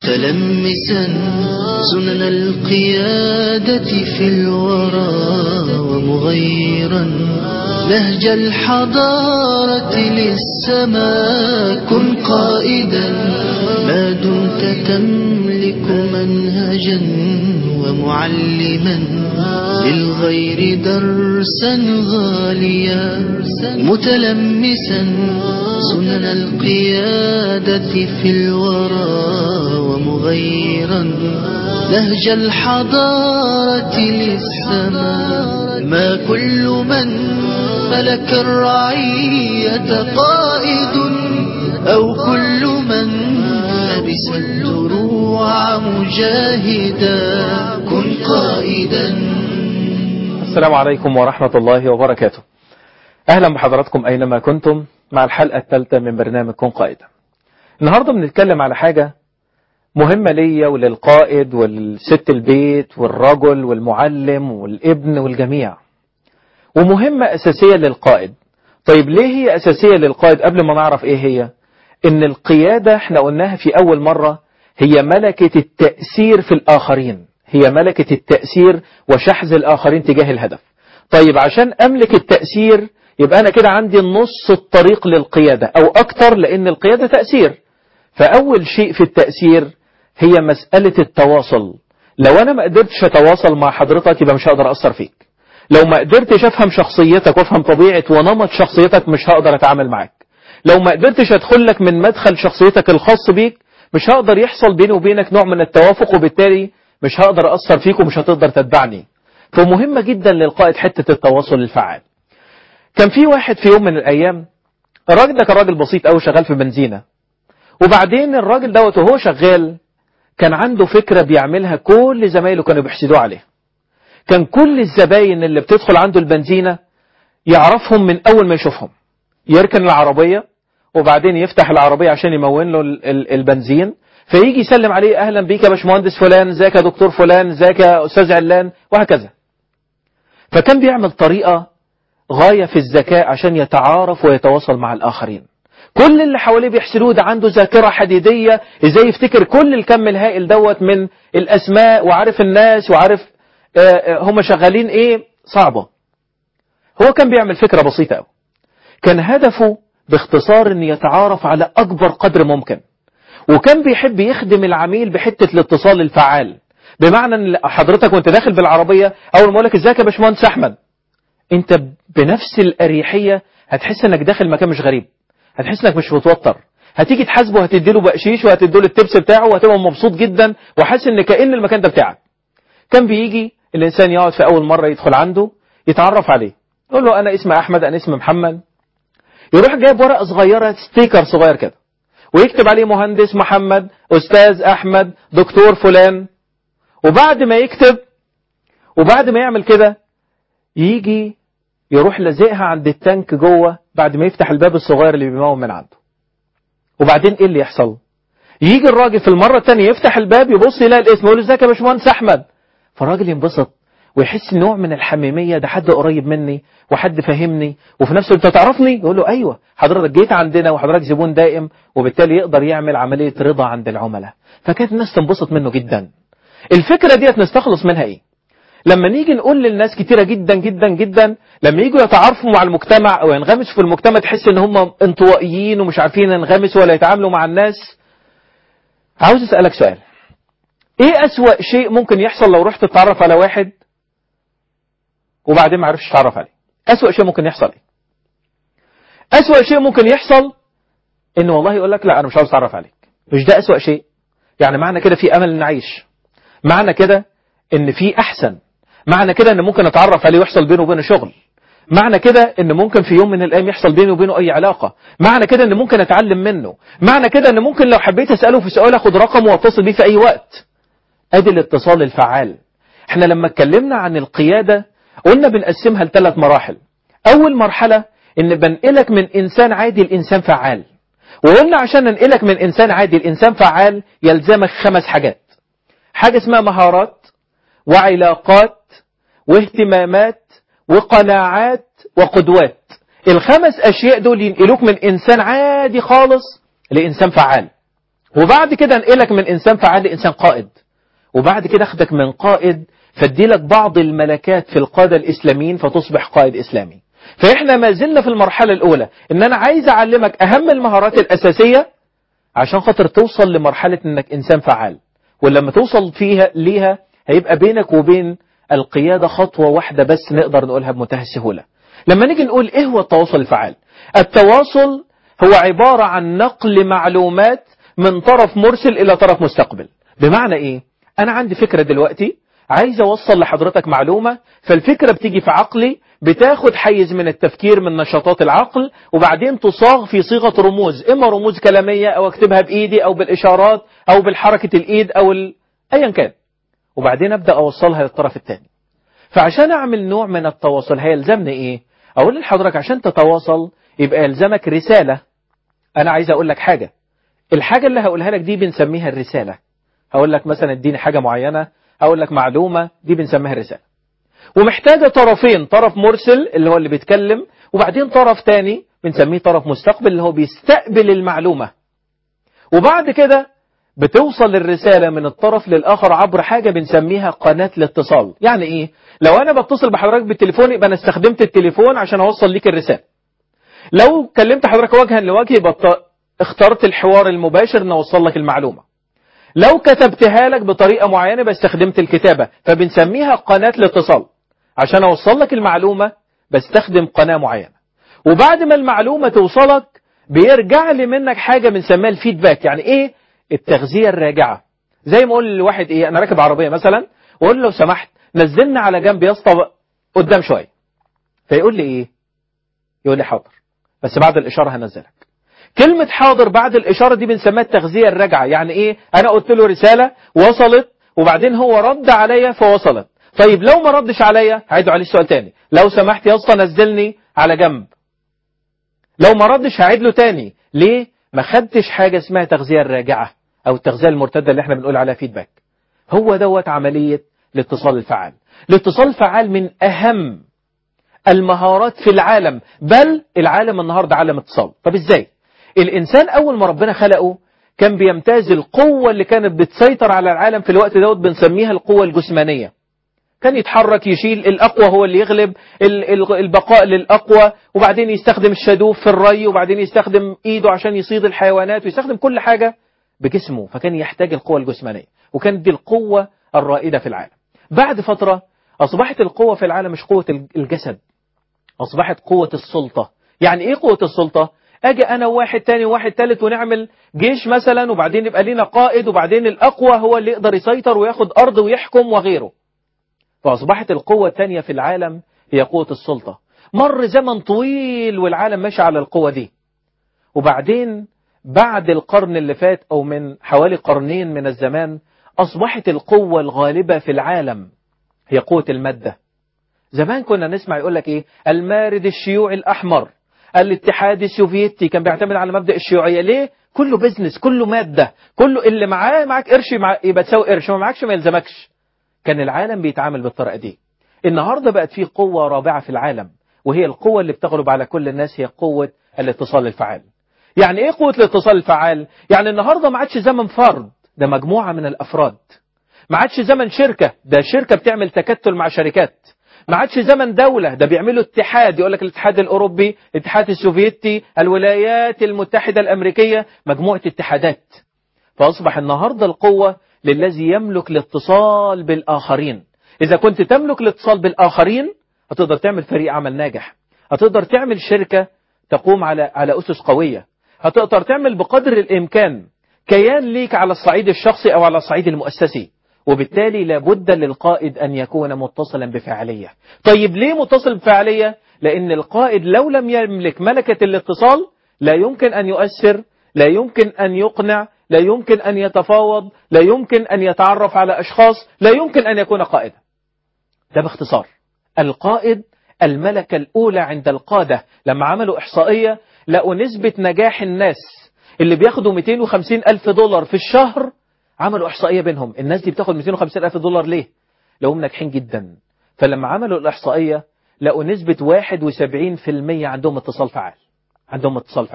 متلمسا سنن القيادة في الورى ومغيرا نهج الحضارة للسماء كن قائدا ما دمت تملك منهجا ومعلما للغير درسا غاليا متلمسا سنن القيادة في الورى ومغيرا نهج الحضارة للسماء ما كل من ملك الرعية قائد أو كل من لبس الدروع مجاهدا كن قائدا السلام عليكم ورحمة الله وبركاته أهلا بحضراتكم أينما كنتم مع الحلقة الثالثة من برنامج كن قائدا النهاردة بنتكلم على حاجة مهمة ليا وللقائد والست البيت والرجل والمعلم والابن والجميع ومهمة أساسية للقائد طيب ليه هي أساسية للقائد قبل ما نعرف إيه هي إن القيادة احنا قلناها في أول مرة هي ملكة التأثير في الآخرين هي ملكة التأثير وشحذ الآخرين تجاه الهدف طيب عشان أملك التأثير يبقى أنا كده عندي نص الطريق للقيادة أو أكتر لأن القيادة تأثير فأول شيء في التأثير هي مسألة التواصل لو أنا ما قدرتش أتواصل مع حضرتك يبقى مش هقدر أثر فيك لو ما قدرتش أفهم شخصيتك وأفهم طبيعة ونمط شخصيتك مش هقدر أتعامل معاك لو ما قدرتش أدخل لك من مدخل شخصيتك الخاص بيك مش هقدر يحصل بيني وبينك نوع من التوافق وبالتالي مش هقدر أثر فيك ومش هتقدر تتبعني فمهمة جدا للقائد حتة التواصل الفعال كان في واحد في يوم من الأيام الراجل ده كان راجل بسيط أوي شغال في بنزينة وبعدين الراجل دوت وهو شغال كان عنده فكرة بيعملها كل زمايله كانوا بيحسدوه عليها كان كل الزباين اللي بتدخل عنده البنزينة يعرفهم من أول ما يشوفهم يركن العربية وبعدين يفتح العربية عشان يمون له البنزين فيجي يسلم عليه أهلا بيك يا باشمهندس فلان ازيك يا دكتور فلان ازيك يا أستاذ علان وهكذا فكان بيعمل طريقة غاية في الذكاء عشان يتعارف ويتواصل مع الآخرين كل اللي حواليه بيحسدوه ده عنده ذاكرة حديدية ازاي يفتكر كل الكم الهائل دوت من الأسماء وعارف الناس وعارف هم شغالين ايه صعبة هو كان بيعمل فكرة بسيطة قوي كان هدفه باختصار ان يتعارف على اكبر قدر ممكن وكان بيحب يخدم العميل بحتة الاتصال الفعال بمعنى ان حضرتك وانت داخل بالعربية اول ما اقول لك ازيك يا باشمهندس احمد انت بنفس الاريحية هتحس انك داخل مكان مش غريب هتحس انك مش متوتر هتيجي تحاسبه هتديله بقشيش وهتديله التبس بتاعه وهتبقى مبسوط جدا وحاسس ان كأن المكان ده بتاعك كان بيجي الانسان يقعد في اول مرة يدخل عنده يتعرف عليه يقول له انا اسمي احمد انا اسمي محمد يروح جايب ورقة صغيرة ستيكر صغير كده ويكتب عليه مهندس محمد أستاذ أحمد دكتور فلان وبعد ما يكتب وبعد ما يعمل كده يجي يروح لازقها عند التانك جوه بعد ما يفتح الباب الصغير اللي بيمون من عنده وبعدين ايه اللي يحصل يجي الراجل في المرة التانية يفتح الباب يبص يلاقي الاسم يقول له ازيك يا باشمهندس احمد فالراجل ينبسط ويحس نوع من الحميمية ده حد قريب مني وحد فاهمني وفي نفسه انت تعرفني يقول له ايوه حضرتك جيت عندنا وحضرتك زبون دائم وبالتالي يقدر يعمل عملية رضا عند العملاء فكانت الناس تنبسط منه جدا الفكرة ديت نستخلص منها ايه لما نيجي نقول للناس كتيرة جدا جدا جدا لما يجوا يتعارفوا مع المجتمع او ينغمسوا في المجتمع تحس ان هم انطوائيين ومش عارفين ينغمسوا ولا يتعاملوا مع الناس عاوز اسألك سؤال ايه اسوأ شيء ممكن يحصل لو رحت تتعرف على واحد وبعدين ما عرفش تتعرف عليه أسوأ شيء ممكن يحصل ايه أسوأ شيء ممكن يحصل ان والله يقول لك لا انا مش عاوز اتعرف عليك مش ده أسوأ شيء يعني معنى كده في امل نعيش معنى كده ان في احسن معنى كده ان ممكن اتعرف عليه ويحصل بينه وبينه شغل معنى كده ان ممكن في يوم من الايام يحصل بيني وبينه اي علاقة معنى كده ان ممكن اتعلم منه معنى كده ان ممكن لو حبيت اساله في سؤال اخد رقمه واتصل بيه في اي وقت ادي الاتصال الفعال احنا لما اتكلمنا عن القيادة قلنا بنقسمها لثلاث مراحل أول مرحلة إن بنقلك من إنسان عادي لإنسان فعال وقلنا عشان ننقلك من إنسان عادي لإنسان فعال يلزمك خمس حاجات حاجة اسمها مهارات وعلاقات واهتمامات وقناعات وقدوات الخمس أشياء دول ينقلوك من إنسان عادي خالص لإنسان فعال وبعد كده انقلك من إنسان فعال لإنسان قائد وبعد كده أخدك من قائد فاديلك بعض الملكات في القادة الإسلاميين فتصبح قائد إسلامي فإحنا ما زلنا في المرحلة الأولى إن أنا عايز أعلمك أهم المهارات الأساسية عشان خاطر توصل لمرحلة إنك إنسان فعال ولما توصل فيها ليها هيبقى بينك وبين القيادة خطوة واحدة بس نقدر نقولها بمنتهى السهولة لما نيجي نقول إيه هو التواصل الفعال التواصل هو عبارة عن نقل معلومات من طرف مرسل إلى طرف مستقبل بمعنى إيه أنا عندي فكرة دلوقتي عايز أوصل لحضرتك معلومة فالفكرة بتيجي في عقلي بتاخد حيز من التفكير من نشاطات العقل وبعدين تصاغ في صيغة رموز إما رموز كلامية أو أكتبها بإيدي أو بالإشارات أو بالحركة الإيد أو ال... أيا كان وبعدين أبدأ أوصلها للطرف الثاني فعشان أعمل نوع من التواصل هيلزمني إيه أقول لحضرتك عشان تتواصل يبقى يلزمك رسالة أنا عايز أقول لك حاجة الحاجة اللي هقولها لك دي بنسميها الرسالة هقول لك مثلا اديني حاجة معينة هقول لك معلومة دي بنسميها الرسالة ومحتاجة طرفين طرف مرسل اللي هو اللي بيتكلم وبعدين طرف تاني بنسميه طرف مستقبل اللي هو بيستقبل المعلومة وبعد كده بتوصل الرسالة من الطرف للآخر عبر حاجة بنسميها قناة الاتصال يعني إيه؟ لو أنا بتصل بحضرتك بالتليفون يبقى أنا استخدمت التليفون عشان أوصل ليك الرسالة لو كلمت حضرتك وجها لوجه يبقى اخترت الحوار المباشر ان اوصل لك المعلومة لو كتبتها لك بطريقة معينة باستخدمت الكتابة فبنسميها قناة الاتصال عشان اوصل لك المعلومة بستخدم قناة معينة وبعد ما المعلومة توصلك بيرجع لي منك حاجة بنسميها الفيدباك يعني ايه التغذية الراجعة زي ما اقول لواحد ايه انا راكب عربية مثلا واقول له لو سمحت نزلنا على جنب يا اسطى قدام شوية فيقول لي ايه يقول لي حاضر بس بعد الاشارة هنزلك كلمة حاضر بعد الإشارة دي بنسميها التغذية الراجعة يعني إيه أنا قلت له رسالة وصلت وبعدين هو رد عليا فوصلت طيب لو ما ردش عليا هعيد عليه السؤال تاني لو سمحت يا اسطى نزلني على جنب لو ما ردش هعيد له تاني ليه ما خدتش حاجة اسمها تغذية الراجعة أو التغذية المرتدة اللي احنا بنقول عليها فيدباك هو دوت عملية الاتصال الفعال الاتصال الفعال من أهم المهارات في العالم بل العالم النهاردة عالم اتصال طب ازاي الإنسان أول ما ربنا خلقه كان بيمتاز القوة اللي كانت بتسيطر على العالم في الوقت دوت بنسميها القوة الجسمانية كان يتحرك يشيل الأقوى هو اللي يغلب البقاء للأقوى وبعدين يستخدم الشدوف في الري وبعدين يستخدم إيده عشان يصيد الحيوانات ويستخدم كل حاجة بجسمه فكان يحتاج القوة الجسمانية وكانت دي القوة الرائدة في العالم بعد فترة أصبحت القوة في العالم مش قوة الجسد أصبحت قوة السلطة يعني إيه قوة السلطة؟ اجي انا وواحد تاني وواحد تالت ونعمل جيش مثلا وبعدين يبقى لينا قائد وبعدين الاقوى هو اللي يقدر يسيطر وياخد ارض ويحكم وغيره فاصبحت القوة التانية في العالم هي قوة السلطة مر زمن طويل والعالم ماشي على القوة دي وبعدين بعد القرن اللي فات او من حوالي قرنين من الزمان اصبحت القوة الغالبة في العالم هي قوة المادة زمان كنا نسمع يقول لك ايه المارد الشيوعي الاحمر الاتحاد السوفيتي كان بيعتمد على مبدأ الشيوعية ليه؟ كله بيزنس كله مادة كله اللي معاه معاك قرش مع... يبقى تساوي قرش ما معاكش ما يلزمكش كان العالم بيتعامل بالطريقة دي النهاردة بقت في قوة رابعة في العالم وهي القوة اللي بتغلب على كل الناس هي قوة الاتصال الفعال يعني ايه قوة الاتصال الفعال؟ يعني النهاردة ما عادش زمن فرد ده مجموعة من الأفراد ما عادش زمن شركة ده شركة بتعمل تكتل مع شركات ما عادش زمن دولة ده بيعملوا اتحاد يقول لك الاتحاد الأوروبي الاتحاد السوفيتي الولايات المتحدة الأمريكية مجموعة اتحادات فأصبح النهاردة القوة للذي يملك الاتصال بالآخرين إذا كنت تملك الاتصال بالآخرين هتقدر تعمل فريق عمل ناجح هتقدر تعمل شركة تقوم على على أسس قوية هتقدر تعمل بقدر الإمكان كيان ليك على الصعيد الشخصي أو على الصعيد المؤسسي وبالتالي لابد للقائد أن يكون متصلا بفاعلية طيب ليه متصل بفاعلية؟ لأن القائد لو لم يملك ملكة الاتصال لا يمكن أن يؤثر لا يمكن أن يقنع لا يمكن أن يتفاوض لا يمكن أن يتعرف على أشخاص لا يمكن أن يكون قائدا ده باختصار القائد الملكة الأولى عند القادة لما عملوا إحصائية لقوا نسبة نجاح الناس اللي بياخدوا 250 ألف دولار في الشهر عملوا إحصائية بينهم الناس دي بتاخد 250 ألف دولار ليه لهم ناجحين جدا فلما عملوا الإحصائية لقوا نسبة 71% عندهم اتصال فعال عندهم اتصال فعال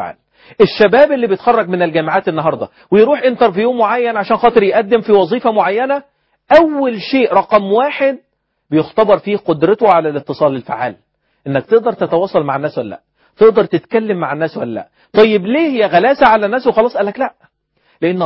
الشباب اللي بيتخرج من الجامعات النهاردة ويروح انترفيو معين عشان خاطر يقدم في وظيفة معينة أول شيء رقم واحد بيختبر فيه قدرته على الاتصال الفعال انك تقدر تتواصل مع الناس ولا لا تقدر تتكلم مع الناس ولا لا طيب ليه يا غلاسة على الناس وخلاص قالك لا لأن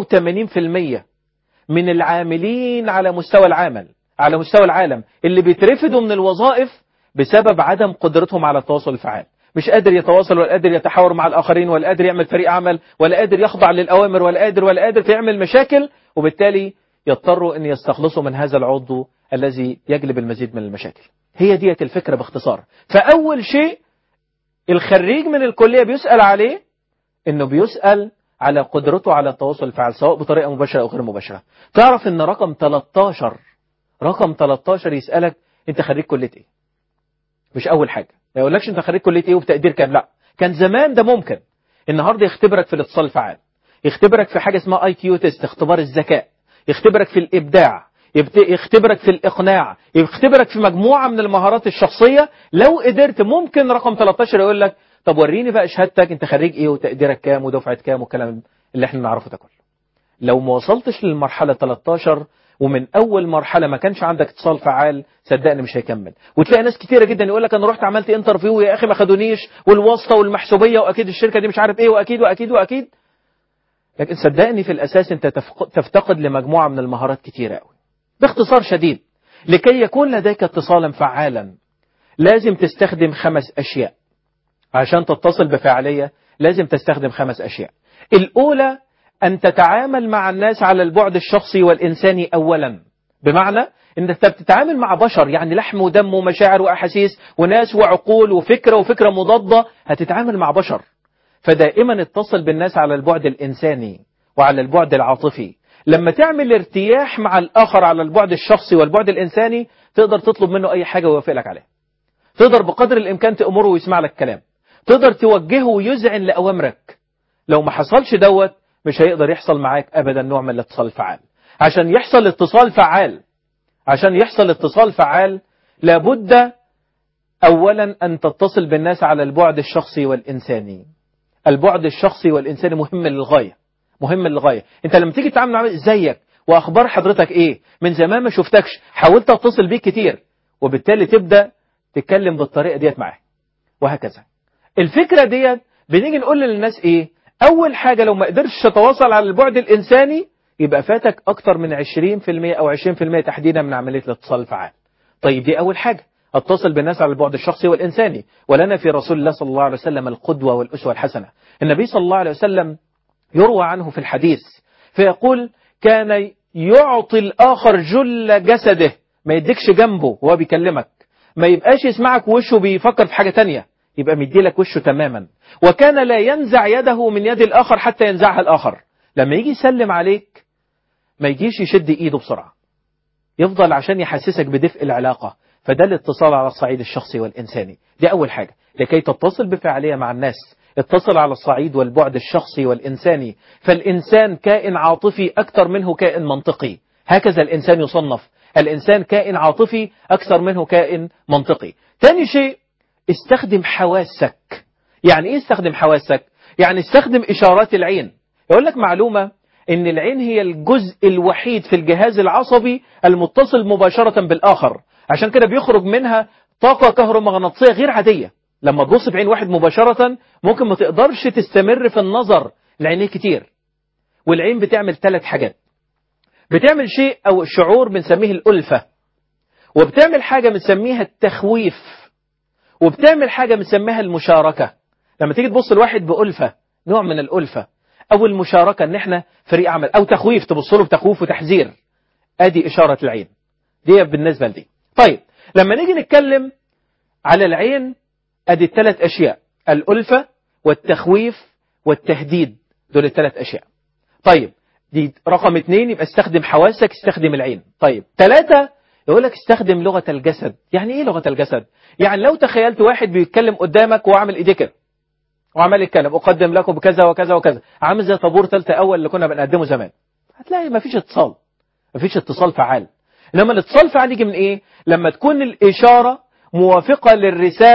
84% من العاملين على مستوى العمل على مستوى العالم اللي بيترفدوا من الوظائف بسبب عدم قدرتهم على التواصل الفعال مش قادر يتواصل ولا قادر يتحاور مع الآخرين ولا قادر يعمل فريق عمل ولا قادر يخضع للأوامر ولا قادر ولا قادر فيعمل مشاكل وبالتالي يضطروا أن يستخلصوا من هذا العضو الذي يجلب المزيد من المشاكل هي ديت الفكرة باختصار فأول شيء الخريج من الكلية بيسأل عليه انه بيسأل على قدرته على التواصل الفعال سواء بطريقة مباشرة او غير مباشرة تعرف ان رقم 13 رقم 13 يسألك انت خريج كلية ايه مش اول حاجة ما يقولكش انت خريج كلية ايه وبتقدير كام لا كان زمان ده ممكن النهاردة يختبرك في الاتصال الفعال يختبرك في حاجة اسمها اي كيو تيست اختبار الذكاء يختبرك في الابداع يختبرك في الإقناع يختبرك في مجموعة من المهارات الشخصية لو قدرت ممكن رقم 13 يقول لك طب وريني بقى شهادتك انت خريج ايه وتقديرك كام ودفعة كام والكلام اللي احنا نعرفه ده كله لو ما وصلتش للمرحلة 13 ومن اول مرحلة ما كانش عندك اتصال فعال صدقني مش هيكمل وتلاقي ناس كتيرة جدا يقول لك انا رحت عملت انترفيو يا اخي ما خدونيش والواسطة والمحسوبية واكيد الشركة دي مش عارف ايه واكيد واكيد واكيد لكن صدقني في الاساس انت تفتقد لمجموعة من المهارات كتيرة قوي باختصار شديد لكي يكون لديك اتصالا فعالا لازم تستخدم خمس أشياء عشان تتصل بفعالية لازم تستخدم خمس أشياء الأولى أن تتعامل مع الناس على البعد الشخصي والإنساني أولا بمعنى أن أنت بتتعامل مع بشر يعني لحم ودم ومشاعر وأحاسيس وناس وعقول وفكرة وفكرة مضادة هتتعامل مع بشر فدائما اتصل بالناس على البعد الإنساني وعلى البعد العاطفي لما تعمل ارتياح مع الآخر على البعد الشخصي والبعد الإنساني تقدر تطلب منه أي حاجة ويوافق لك عليها تقدر بقدر الإمكان تأمره ويسمع لك كلام تقدر توجهه ويذعن لأوامرك لو ما حصلش دوت مش هيقدر يحصل معاك أبدا نوع من الاتصال الفعال عشان يحصل اتصال فعال عشان يحصل اتصال فعال لابد أولا أن تتصل بالناس على البعد الشخصي والإنساني البعد الشخصي والإنساني مهم للغاية مهم للغاية انت لما تيجي تتعامل مع ازيك واخبار حضرتك ايه من زمان ما شفتكش حاولت اتصل بيك كتير وبالتالي تبدأ تتكلم بالطريقة ديت معاه وهكذا الفكرة ديت بنيجي نقول للناس ايه اول حاجة لو ما قدرتش تتواصل على البعد الانساني يبقى فاتك اكتر من 20% او 20% تحديدا من عملية الاتصال الفعال طيب دي اول حاجة اتصل بالناس على البعد الشخصي والإنساني ولنا في رسول الله صلى الله عليه وسلم القدوة والأسوة الحسنة النبي صلى الله عليه وسلم يروى عنه في الحديث فيقول كان يعطي الآخر جل جسده ما يديكش جنبه وهو بيكلمك ما يبقاش يسمعك وشه بيفكر في حاجة تانية يبقى مديلك وشه تماما وكان لا ينزع يده من يد الآخر حتى ينزعها الآخر لما يجي يسلم عليك ما يجيش يشد إيده بسرعة يفضل عشان يحسسك بدفء العلاقة فده الاتصال على الصعيد الشخصي والإنساني دي أول حاجة لكي تتصل بفعالية مع الناس اتصل على الصعيد والبعد الشخصي والإنساني فالإنسان كائن عاطفي أكثر منه كائن منطقي هكذا الإنسان يصنف الإنسان كائن عاطفي أكثر منه كائن منطقي تاني شيء استخدم حواسك يعني إيه استخدم حواسك يعني استخدم إشارات العين يقول لك معلومة إن العين هي الجزء الوحيد في الجهاز العصبي المتصل مباشرة بالآخر عشان كده بيخرج منها طاقة كهرومغناطيسية غير عادية لما تبص في عين واحد مباشرة ممكن ما تقدرش تستمر في النظر لعينيه كتير والعين بتعمل ثلاث حاجات بتعمل شيء أو شعور بنسميه الألفة وبتعمل حاجة بنسميها التخويف وبتعمل حاجة بنسميها المشاركة لما تيجي تبص لواحد بألفة نوع من الألفة أو المشاركة إن إحنا فريق عمل أو تخويف تبص له بتخويف وتحذير أدي إشارة العين دي بالنسبة لدي طيب لما نيجي نتكلم على العين أدي الثلاث أشياء الألفة والتخويف والتهديد دول الثلاث أشياء طيب دي رقم اثنين يبقى استخدم حواسك استخدم العين طيب ثلاثة يقول لك استخدم لغة الجسد يعني ايه لغة الجسد يعني لو تخيلت واحد بيتكلم قدامك وعامل ايديه كده وعمال يتكلم اقدم لكم بكذا وكذا وكذا عامل زي طابور ثالثه اول اللي كنا بنقدمه زمان هتلاقي مفيش اتصال مفيش اتصال فعال انما الاتصال فعال يجي من ايه لما تكون الاشاره موافقه للرساله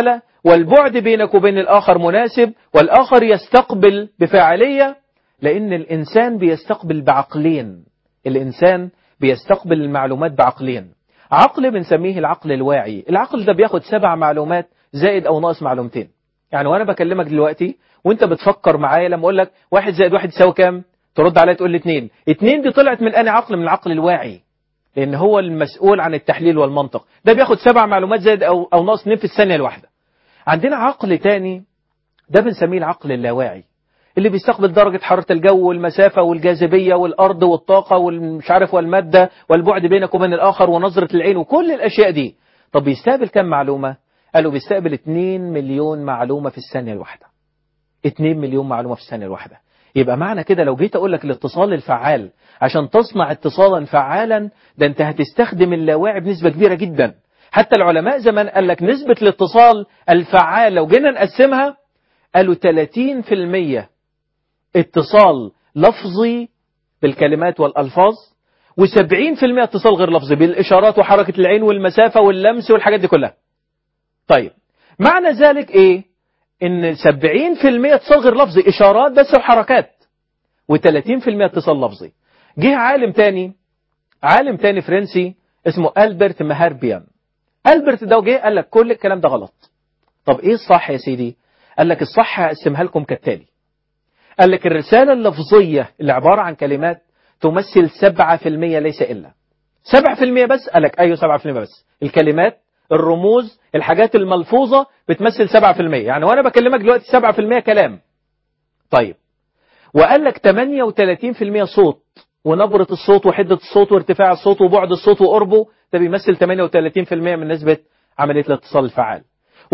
والبعد بينك وبين الآخر مناسب والآخر يستقبل بفاعلية لأن الإنسان بيستقبل بعقلين الإنسان بيستقبل المعلومات بعقلين عقل بنسميه العقل الواعي العقل ده بياخد سبع معلومات زائد أو ناقص معلومتين يعني وأنا بكلمك دلوقتي وانت بتفكر معايا لما اقول لك واحد زائد واحد يساوي كام ترد عليا تقول لي اتنين اتنين دي طلعت من اني عقل من العقل الواعي لان هو المسؤول عن التحليل والمنطق ده بياخد سبع معلومات زائد او او ناقص اتنين في الثانيه الواحده عندنا عقل تاني ده بنسميه العقل اللاواعي اللي بيستقبل درجة حرارة الجو والمسافة والجاذبية والأرض والطاقة والمش عارف والمادة والبعد بينك وبين الآخر ونظرة العين وكل الأشياء دي طب بيستقبل كم معلومة؟ قالوا بيستقبل 2 مليون معلومة في الثانية الواحدة 2 مليون معلومة في الثانية الواحدة يبقى معنى كده لو جيت أقول لك الاتصال الفعال عشان تصنع اتصالا فعالا ده أنت هتستخدم اللاواعي بنسبة كبيرة جدا حتى العلماء زمان قال لك نسبة الاتصال الفعال لو جينا نقسمها قالوا 30% اتصال لفظي بالكلمات والألفاظ و70% اتصال غير لفظي بالإشارات وحركة العين والمسافة واللمس والحاجات دي كلها طيب معنى ذلك ايه ان 70% اتصال غير لفظي اشارات بس وحركات و30% اتصال لفظي جه عالم تاني عالم تاني فرنسي اسمه ألبرت مهاربيان ألبرت ده جه قال لك كل الكلام ده غلط طب ايه الصح يا سيدي قال لك الصح هقسمها لكم كالتالي قال لك الرسالة اللفظية اللي عبارة عن كلمات تمثل 7% ليس إلا 7% بس قال لك أيوه 7% بس الكلمات الرموز الحاجات الملفوظة بتمثل 7% يعني وأنا بكلمك دلوقتي 7% كلام طيب وقال لك 38% صوت ونبرة الصوت وحدة الصوت وارتفاع الصوت وبعد الصوت وقربه ده بيمثل 38% من نسبة عملية الاتصال الفعال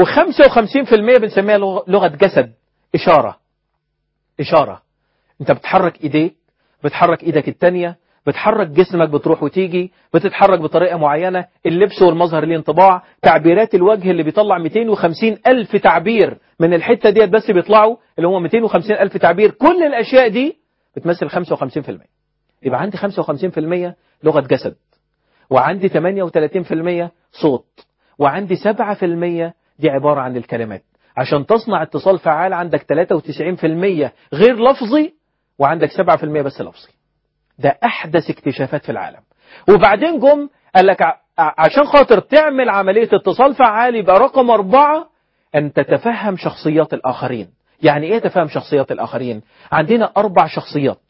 و55% بنسميها لغة جسد إشارة إشارة أنت بتحرك إيديك بتحرك إيدك التانية بتحرك جسمك بتروح وتيجي بتتحرك بطريقة معينة اللبس والمظهر ليه انطباع تعبيرات الوجه اللي بيطلع 250 ألف تعبير من الحتة ديت بس بيطلعوا اللي هم 250 ألف تعبير كل الأشياء دي بتمثل 55% يبقى عندي 55% لغة جسد وعندي 38% صوت وعندي 7% دي عبارة عن الكلمات عشان تصنع اتصال فعال عندك 93% غير لفظي وعندك 7% بس لفظي ده أحدث اكتشافات في العالم وبعدين جم قال لك عشان خاطر تعمل عملية اتصال فعال يبقى رقم أربعة أن تتفهم شخصيات الآخرين يعني إيه تفهم شخصيات الآخرين عندنا أربع شخصيات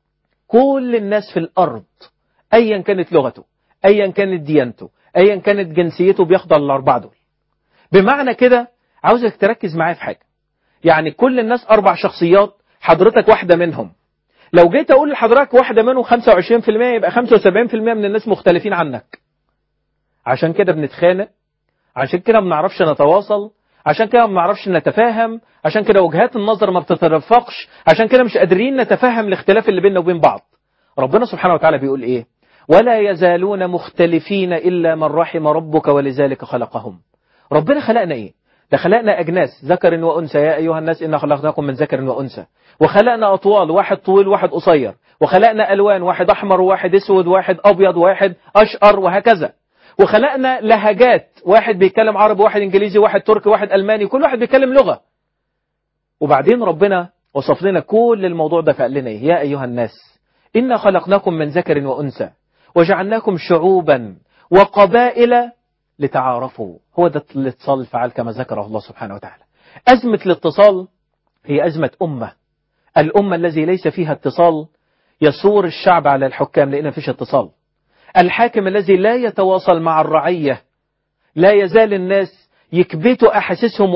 كل الناس في الأرض أيا كانت لغته أيا كانت ديانته أيا كانت جنسيته بيخضع للأربعة دول بمعنى كده عاوزك تركز معايا في حاجة يعني كل الناس أربع شخصيات حضرتك واحدة منهم لو جيت أقول لحضرتك واحدة منهم 25% يبقى 75% من الناس مختلفين عنك عشان كده بنتخانق عشان كده ما بنعرفش نتواصل عشان كده ما بنعرفش نتفاهم عشان كده وجهات النظر ما بتترفقش عشان كده مش قادرين نتفهم الاختلاف اللي بيننا وبين بعض ربنا سبحانه وتعالى بيقول ايه ولا يزالون مختلفين إلا من رحم ربك ولذلك خلقهم ربنا خلقنا ايه ده خلقنا أجناس ذكر وأنثى يا أيها الناس إنا خلقناكم من ذكر وأنثى وخلقنا أطوال واحد طويل واحد قصير وخلقنا ألوان واحد أحمر وواحد أسود واحد أبيض واحد أشقر وهكذا وخلقنا لهجات واحد بيتكلم عربي واحد إنجليزي واحد تركي واحد ألماني كل واحد بيتكلم لغة وبعدين ربنا وصف لنا كل الموضوع ده فقال لنا يا أيها الناس إنا خلقناكم من ذكر وأنثى وجعلناكم شعوبا وقبائل لتعارفوا هو ده الاتصال الفعال كما ذكره الله سبحانه وتعالى أزمة الاتصال هي أزمة أمة الأمة الذي ليس فيها اتصال يصور الشعب على الحكام لأن فيش اتصال الحاكم الذي لا يتواصل مع الرعية لا يزال الناس يكبتوا أحاسيسهم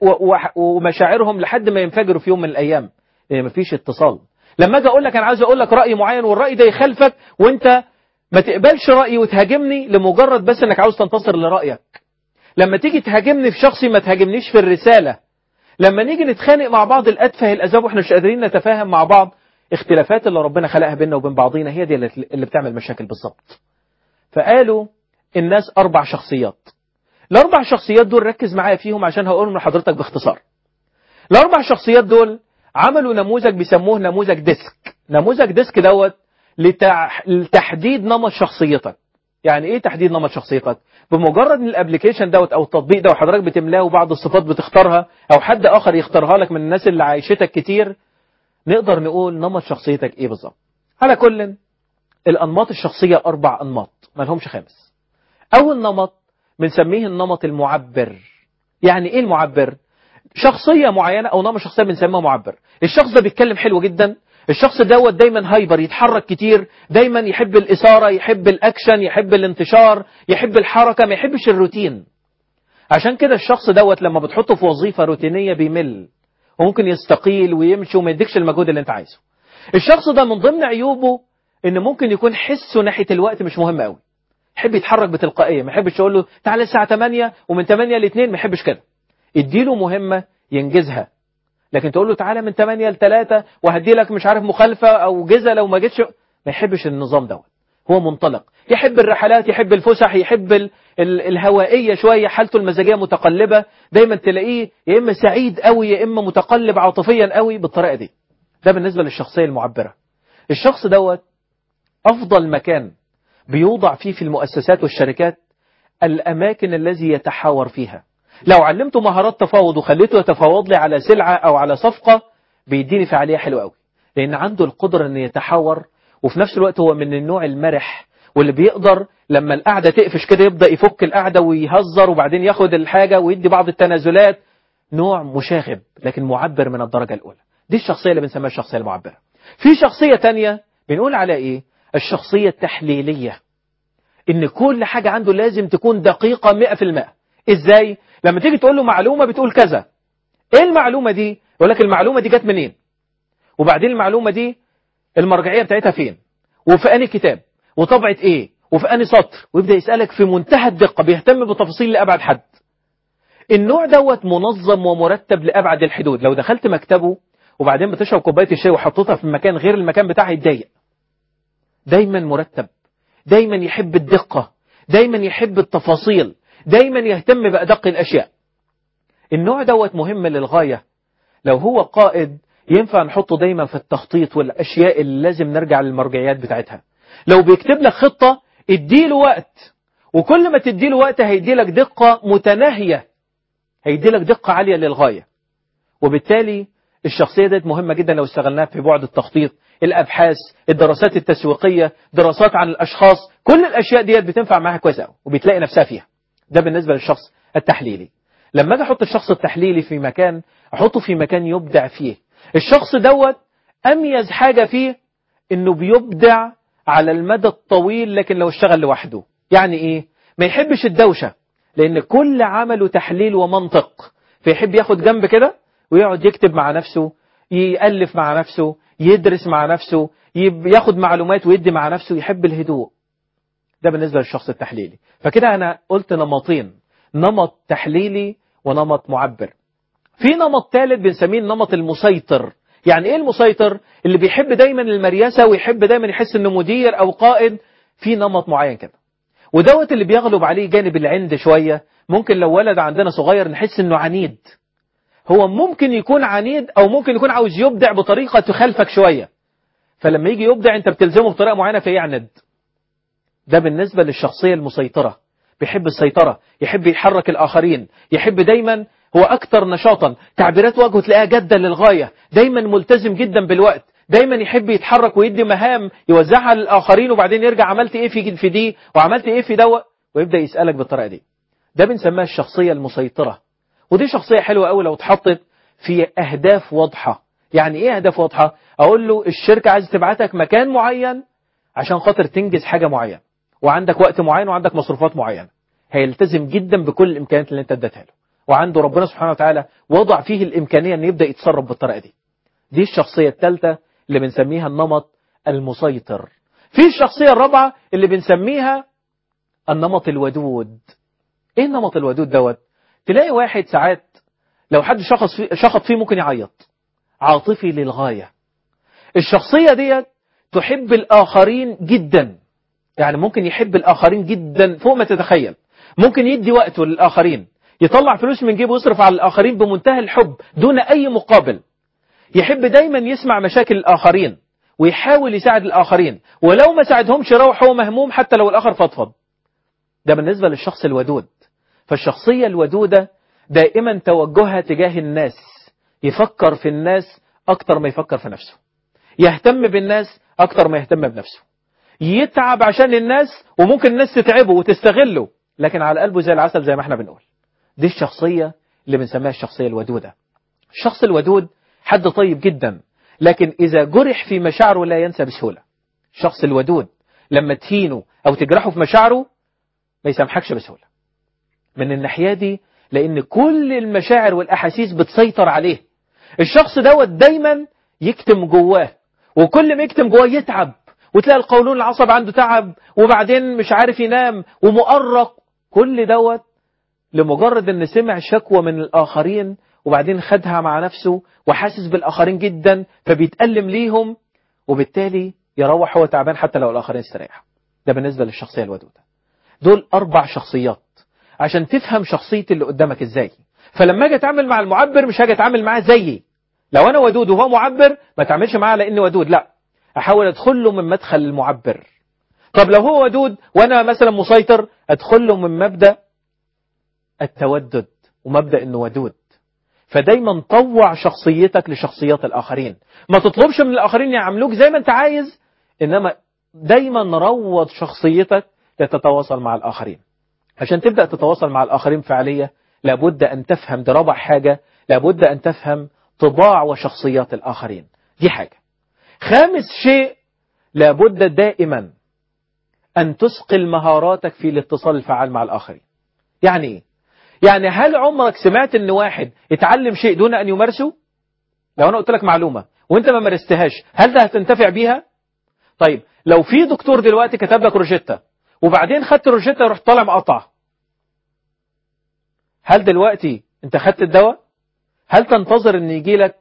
ومشاعرهم لحد ما ينفجروا في يوم من الأيام لأن مفيش اتصال لما أجي أقول لك أنا عايز أقول لك رأي معين والرأي ده يخالفك وأنت ما تقبلش رأيي وتهاجمني لمجرد بس انك عاوز تنتصر لرأيك لما تيجي تهاجمني في شخصي ما تهاجمنيش في الرسالة لما نيجي نتخانق مع بعض الأتفه الأسباب واحنا مش قادرين نتفاهم مع بعض اختلافات اللي ربنا خلقها بيننا وبين بعضينا هي دي اللي بتعمل مشاكل بالظبط فقالوا الناس أربع شخصيات الأربع شخصيات دول ركز معايا فيهم عشان هقولهم لحضرتك باختصار الأربع شخصيات دول عملوا نموذج بيسموه نموذج ديسك نموذج ديسك دوت لتحديد نمط شخصيتك يعني ايه تحديد نمط شخصيتك بمجرد ان الابلكيشن دوت او التطبيق ده وحضرتك بتملاه وبعض الصفات بتختارها او حد اخر يختارها لك من الناس اللي عايشتك كتير نقدر نقول نمط شخصيتك ايه بالظبط على كل الانماط الشخصيه اربع انماط ما لهمش خامس اول نمط بنسميه النمط المعبر يعني ايه المعبر شخصيه معينه او نمط شخصيه بنسميها معبر الشخص ده بيتكلم حلو جدا الشخص دوت دايما هايبر يتحرك كتير دايما يحب الإثارة يحب الأكشن يحب الانتشار يحب الحركة ما يحبش الروتين عشان كده الشخص دوت لما بتحطه في وظيفة روتينية بيمل وممكن يستقيل ويمشي وما يديكش المجهود اللي انت عايزه الشخص ده من ضمن عيوبه ان ممكن يكون حسه ناحية الوقت مش مهم قوي يحب يتحرك بتلقائية ما يحبش يقول له تعالى الساعة 8 ومن 8 ل 2 ما يحبش كده اديله مهمة ينجزها لكن تقول له تعالى من 8 ل 3 وهدي لك مش عارف مخالفة او جزء لو ما جيتش ما يحبش النظام دوت هو منطلق يحب الرحلات يحب الفسح يحب ال ال الهوائية شوية حالته المزاجية متقلبة دايما تلاقيه يا إما سعيد قوي يا إما متقلب عاطفيا قوي بالطريقة دي ده بالنسبة للشخصية المعبرة الشخص دوت أفضل مكان بيوضع فيه في المؤسسات والشركات الأماكن الذي يتحاور فيها لو علمته مهارات تفاوض وخليته يتفاوض لي على سلعة أو على صفقة بيديني فعالية حلوة قوي لأن عنده القدرة أن يتحاور وفي نفس الوقت هو من النوع المرح واللي بيقدر لما القعدة تقفش كده يبدأ يفك القعدة ويهزر وبعدين ياخد الحاجة ويدي بعض التنازلات نوع مشاغب لكن معبر من الدرجة الأولى دي الشخصية اللي بنسميها الشخصية المعبرة في شخصية تانية بنقول على إيه الشخصية التحليلية إن كل حاجة عنده لازم تكون دقيقة مئة في المئة إزاي لما تيجي تقول له معلومة بتقول كذا إيه المعلومة دي يقول لك المعلومة دي جت منين وبعدين المعلومة دي المرجعية بتاعتها فين وفي أنهي كتاب وطبعة إيه وفي أنهي سطر ويبدأ يسألك في منتهى الدقة بيهتم بتفاصيل لأبعد حد النوع دوت منظم ومرتب لأبعد الحدود لو دخلت مكتبه وبعدين بتشرب كوباية الشاي وحطيتها في مكان غير المكان بتاعها يتضايق دايما مرتب دايما يحب الدقة دايما يحب التفاصيل دايما يهتم بأدق الأشياء النوع دوت مهم للغاية لو هو قائد ينفع نحطه دايما في التخطيط والأشياء اللي لازم نرجع للمرجعيات بتاعتها لو بيكتب لك خطة اديله وقت وكل ما تديله وقت هيديلك دقة متناهية هيديلك دقة عالية للغاية وبالتالي الشخصية ديت مهمة جدا لو استغلناها في بعد التخطيط الأبحاث الدراسات التسويقية دراسات عن الأشخاص كل الأشياء ديت بتنفع معاها كويس قوي وبتلاقي نفسها فيها ده بالنسبة للشخص التحليلي لما اجي احط الشخص التحليلي في مكان احطه في مكان يبدع فيه الشخص دوت اميز حاجة فيه انه بيبدع على المدى الطويل لكن لو اشتغل لوحده يعني ايه ما يحبش الدوشة لان كل عمله تحليل ومنطق فيحب ياخد جنب كده ويقعد يكتب مع نفسه يألف مع نفسه يدرس مع نفسه ياخد معلومات ويدي مع نفسه يحب الهدوء ده بالنسبة للشخص التحليلي فكده أنا قلت نمطين نمط تحليلي ونمط معبر في نمط ثالث بنسميه النمط المسيطر يعني ايه المسيطر اللي بيحب دايما المرياسة ويحب دايما يحس انه مدير او قائد في نمط معين كده ودوت اللي بيغلب عليه جانب العند شوية ممكن لو ولد عندنا صغير نحس انه عنيد هو ممكن يكون عنيد او ممكن يكون عاوز يبدع بطريقة تخالفك شوية فلما يجي يبدع انت بتلزمه بطريقة معينة فيعند ده بالنسبة للشخصية المسيطرة بيحب السيطرة يحب يحرك الآخرين يحب دايما هو أكثر نشاطا تعبيرات وجهه تلاقيها جادة للغاية دايما ملتزم جدا بالوقت دايما يحب يتحرك ويدي مهام يوزعها للآخرين وبعدين يرجع عملت إيه في في دي وعملت إيه في دوت ويبدأ يسألك بالطريقة دي ده بنسميها الشخصية المسيطرة ودي شخصية حلوة قوي لو اتحطت في أهداف واضحة يعني إيه أهداف واضحة أقول له الشركة عايز تبعتك مكان معين عشان خاطر تنجز حاجة معينة وعندك وقت معين وعندك مصروفات معينة هيلتزم جدا بكل الإمكانيات اللي أنت اديتها له وعنده ربنا سبحانه وتعالى وضع فيه الإمكانية أن يبدأ يتصرف بالطريقة دي دي الشخصية الثالثة اللي بنسميها النمط المسيطر في الشخصية الرابعة اللي بنسميها النمط الودود ايه النمط الودود دوت تلاقي واحد ساعات لو حد شخص فيه شخط فيه ممكن يعيط عاطفي للغاية الشخصية ديت تحب الآخرين جدا يعني ممكن يحب الآخرين جدا فوق ما تتخيل ممكن يدي وقته للآخرين يطلع فلوس من جيبه ويصرف على الآخرين بمنتهى الحب دون أي مقابل يحب دايما يسمع مشاكل الآخرين ويحاول يساعد الآخرين ولو ما ساعدهمش يروح هو مهموم حتى لو الآخر فضفض ده بالنسبة للشخص الودود فالشخصية الودودة دائما توجهها تجاه الناس يفكر في الناس أكتر ما يفكر في نفسه يهتم بالناس أكتر ما يهتم بنفسه يتعب عشان الناس وممكن الناس تتعبه وتستغله لكن على قلبه زي العسل زي ما احنا بنقول دي الشخصية اللي بنسميها الشخصية الودودة الشخص الودود حد طيب جدا لكن إذا جرح في مشاعره لا ينسى بسهولة الشخص الودود لما تهينه أو تجرحه في مشاعره ما يسامحكش بسهولة من الناحية دي لأن كل المشاعر والأحاسيس بتسيطر عليه الشخص دوت دايما يكتم جواه وكل ما يكتم جواه يتعب وتلاقي القولون العصب عنده تعب وبعدين مش عارف ينام ومؤرق كل دوت لمجرد ان سمع شكوى من الاخرين وبعدين خدها مع نفسه وحاسس بالاخرين جدا فبيتألم ليهم وبالتالي يروح هو تعبان حتى لو الاخرين استريحوا ده بالنسبة للشخصية الودودة دول اربع شخصيات عشان تفهم شخصية اللي قدامك ازاي فلما اجي اتعامل مع المعبر مش هاجي اتعامل معاه زيي لو انا ودود وهو معبر ما تعملش معاه لاني ودود لا احاول ادخل له من مدخل المعبر طب لو هو ودود وانا مثلا مسيطر ادخل له من مبدا التودد ومبدا انه ودود فدايما طوع شخصيتك لشخصيات الاخرين ما تطلبش من الاخرين يعاملوك زي ما انت عايز انما دايما روض شخصيتك لتتواصل مع الاخرين عشان تبدا تتواصل مع الاخرين فعاليه لابد ان تفهم ده رابع حاجه لابد ان تفهم طباع وشخصيات الاخرين دي حاجه خامس شيء لابد دائما أن تثقل مهاراتك في الاتصال الفعال مع الآخرين يعني إيه؟ يعني هل عمرك سمعت أن واحد يتعلم شيء دون أن يمارسه لو أنا قلت لك معلومة وانت ما مارستهاش هل ده هتنتفع بيها طيب لو في دكتور دلوقتي كتب لك روجيتا وبعدين خدت الروجيتا ورحت طالع مقطع هل دلوقتي انت خدت الدواء هل تنتظر ان يجي لك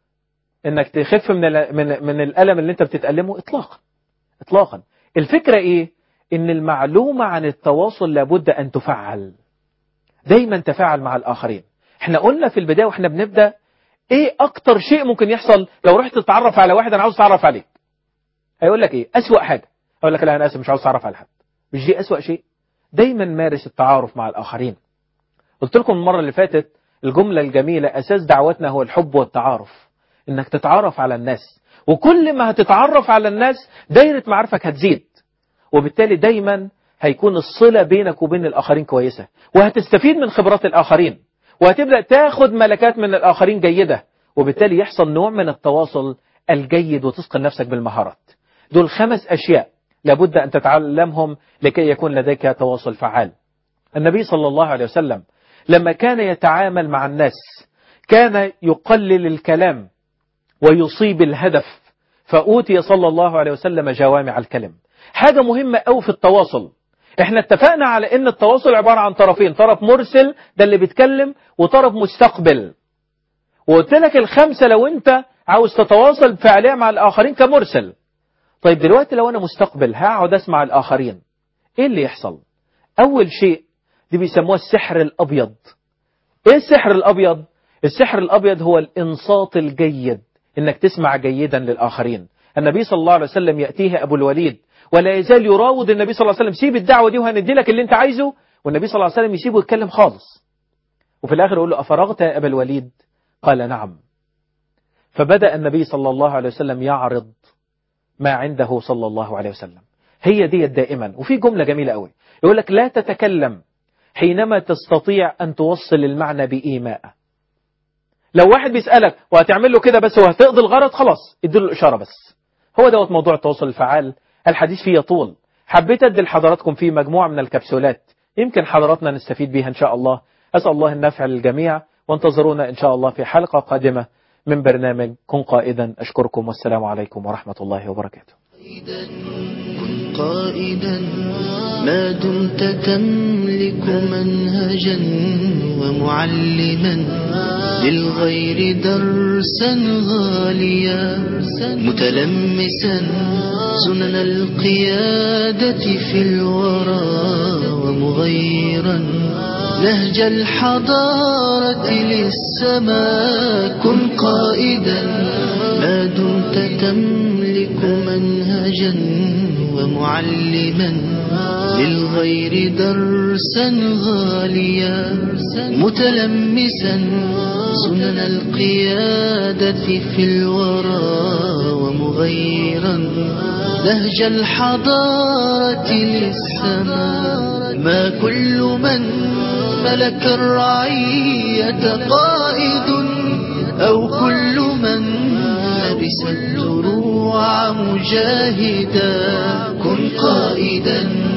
انك تخف من من من الالم اللي انت بتتالمه اطلاقا اطلاقا الفكره ايه ان المعلومه عن التواصل لابد ان تفعل دايما تفاعل مع الاخرين احنا قلنا في البدايه واحنا بنبدا ايه اكتر شيء ممكن يحصل لو رحت تتعرف على واحد انا عاوز اتعرف عليك هيقول لك ايه اسوا حاجه اقول لك لا انا اسف مش عاوز اتعرف على حد مش دي اسوا شيء دايما مارس التعارف مع الاخرين قلت لكم المره اللي فاتت الجمله الجميله اساس دعوتنا هو الحب والتعارف انك تتعرف على الناس وكل ما هتتعرف على الناس دايرة معارفك هتزيد وبالتالي دايما هيكون الصلة بينك وبين الآخرين كويسة وهتستفيد من خبرات الآخرين وهتبدأ تاخد ملكات من الآخرين جيدة وبالتالي يحصل نوع من التواصل الجيد وتثقل نفسك بالمهارات دول خمس أشياء لابد أن تتعلمهم لكي يكون لديك تواصل فعال النبي صلى الله عليه وسلم لما كان يتعامل مع الناس كان يقلل الكلام ويصيب الهدف فأوتي صلى الله عليه وسلم جوامع الكلم حاجة مهمة أو في التواصل احنا اتفقنا على ان التواصل عبارة عن طرفين طرف مرسل ده اللي بيتكلم وطرف مستقبل وقلت لك الخمسة لو انت عاوز تتواصل فعليا مع الآخرين كمرسل طيب دلوقتي لو أنا مستقبل هقعد أسمع الآخرين إيه اللي يحصل أول شيء دي بيسموها السحر الأبيض إيه السحر الأبيض السحر الأبيض هو الإنصات الجيد إنك تسمع جيدا للآخرين النبي صلى الله عليه وسلم يأتيه أبو الوليد ولا يزال يراود النبي صلى الله عليه وسلم سيب الدعوة دي وهندي لك اللي انت عايزه والنبي صلى الله عليه وسلم يسيبه يتكلم خالص وفي الآخر يقول له أفرغت يا أبا الوليد قال نعم فبدأ النبي صلى الله عليه وسلم يعرض ما عنده صلى الله عليه وسلم هي دي دائما وفي جملة جميلة قوي يقول لك لا تتكلم حينما تستطيع أن توصل المعنى بإيماء لو واحد بيسألك وهتعمل له كده بس وهتقضي الغرض خلاص اديله الإشارة بس هو دوت موضوع التواصل الفعال الحديث فيه يطول حبيت أدي لحضراتكم فيه مجموعة من الكبسولات يمكن حضراتنا نستفيد بيها إن شاء الله أسأل الله النفع للجميع وانتظرونا إن شاء الله في حلقة قادمة من برنامج كن قائدا أشكركم والسلام عليكم ورحمة الله وبركاته كن قائدا ما دمت تملك منهجا ومعلما للغير درسا غاليا متلمسا سنن القيادة في الورى ومغيرا نهج الحضارة للسماء كن قائدا ما دمت تملك منهجا ومعلما للغير درسا غاليا متلمسا سنن القيادة في الورى ومغيرا نهج الحضارة للسماء ما كل من ملك الرعية قائد أو كل من لبس الدروع مجاهدا كن قائدا